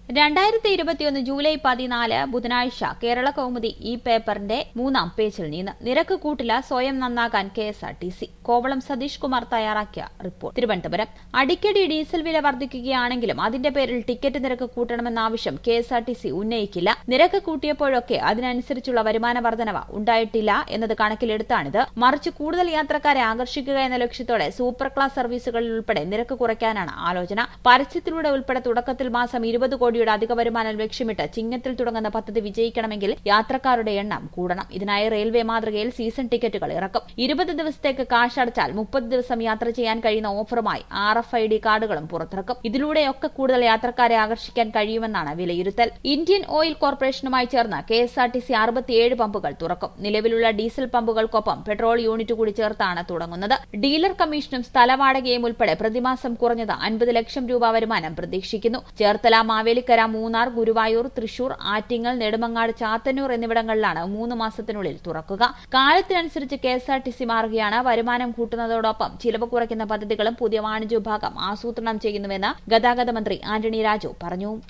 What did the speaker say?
രണ്ടായിരത്തി ഇരുപത്തിയൊന്ന് ജൂലൈ പതിനാല് ബുധനാഴ്ച കേരള കൗമുദി ഈ പേപ്പറിന്റെ മൂന്നാം പേജിൽ നിന്ന് നിരക്ക് കൂട്ടില സ്വയം നന്നാകാൻ K S R T C Kovalam Satheesh Kumar തയ്യാറാക്കിയ റിപ്പോർട്ട് തിരുവനന്തപുരം അടിക്കടി ഡീസൽ വില വർദ്ധിക്കുകയാണെങ്കിലും അതിന്റെ പേരിൽ ടിക്കറ്റ് നിരക്ക് കൂട്ടണമെന്ന ആവശ്യം K S R T C ഉന്നയിക്കില്ല നിരക്ക് കൂട്ടിയപ്പോഴൊക്കെ അതിനനുസരിച്ചുള്ള വരുമാന വർധനവ് ഉണ്ടായിട്ടില്ല എന്നത് കണക്കിലെടുത്താണിത് മറിച്ച് കൂടുതൽ യാത്രക്കാരെ ആകർഷിക്കുക എന്ന ലക്ഷ്യത്തോടെ സൂപ്പർ ക്ലാസ് സർവീസുകളിൽ ഉൾപ്പെടെ നിരക്ക് കുറയ്ക്കാനാണ് ആലോചന പരസ്യത്തിലൂടെ ഉൾപ്പെടെ തുടക്കത്തിൽ മാസം ഇരുപത് കോടിയുടെ അധിക വരുമാനം ലക്ഷ്യമിട്ട് ചിങ്ങത്തിൽ തുടങ്ങുന്ന പദ്ധതി വിജയിക്കണമെങ്കിൽ യാത്രക്കാരുടെ എണ്ണം കൂടണം ഇതിനായി റെയിൽവേ മാതൃകയിൽ സീസൺ ടിക്കറ്റുകൾ ഇറക്കും ഇരുപത് ദിവസത്തേക്ക് കാശ് അടച്ചാൽ മുപ്പത് ദിവസം യാത്ര ചെയ്യാൻ കഴിയുന്ന ഓഫറുമായി ആർ എഫ് ഐ ഡി കാർഡുകളും പുറത്തിറക്കും ഇതിലൂടെയൊക്കെ കൂടുതൽ യാത്രക്കാരെ ആകർഷിക്കാൻ കഴിയുമെന്നാണ് വിലയിരുത്തൽ ഇന്ത്യൻ ഓയിൽ കോർപ്പറേഷനുമായി ചേർന്ന് K S R T C അറുപത്തിയേഴ് പമ്പുകൾ തുറക്കും നിലവിലുള്ള ഡീസൽ പമ്പുകൾക്കൊപ്പം പെട്രോൾ യൂണിറ്റ് കൂടി ചേർത്താണ് തുടങ്ങുന്നത് ഡീലർ കമ്മീഷനും സ്ഥലവാടകയും ഉൾപ്പെടെ പ്രതിമാസം കുറഞ്ഞത് അൻപത് ലക്ഷം രൂപ വരുമാനം പ്രതീക്ഷിക്കുന്നു ചേർത്തല മാവേലിക്കര മൂന്നാർ ഗുരുവായൂർ തൃശൂർ ആറ്റിങ്ങൽ നെടുമങ്ങാട് ചാത്തന്നൂർ എന്നിവിടങ്ങളിലാണ് മൂന്ന് മാസത്തിനുള്ളിൽ തുറക്കുക കാലത്തിനനുസരിച്ച് K S R T C മാറുകയാണ് വരുമാനം കൂട്ടുന്നതോടൊപ്പം ചിലവ് കുറയ്ക്കുന്ന പദ്ധതികളും പുതിയ വാണിജ്യ വിഭാഗം ആസൂത്രണം ചെയ്യുന്നുവെന്ന് ഗതാഗത മന്ത്രി ആന്റണി രാജു പറഞ്ഞു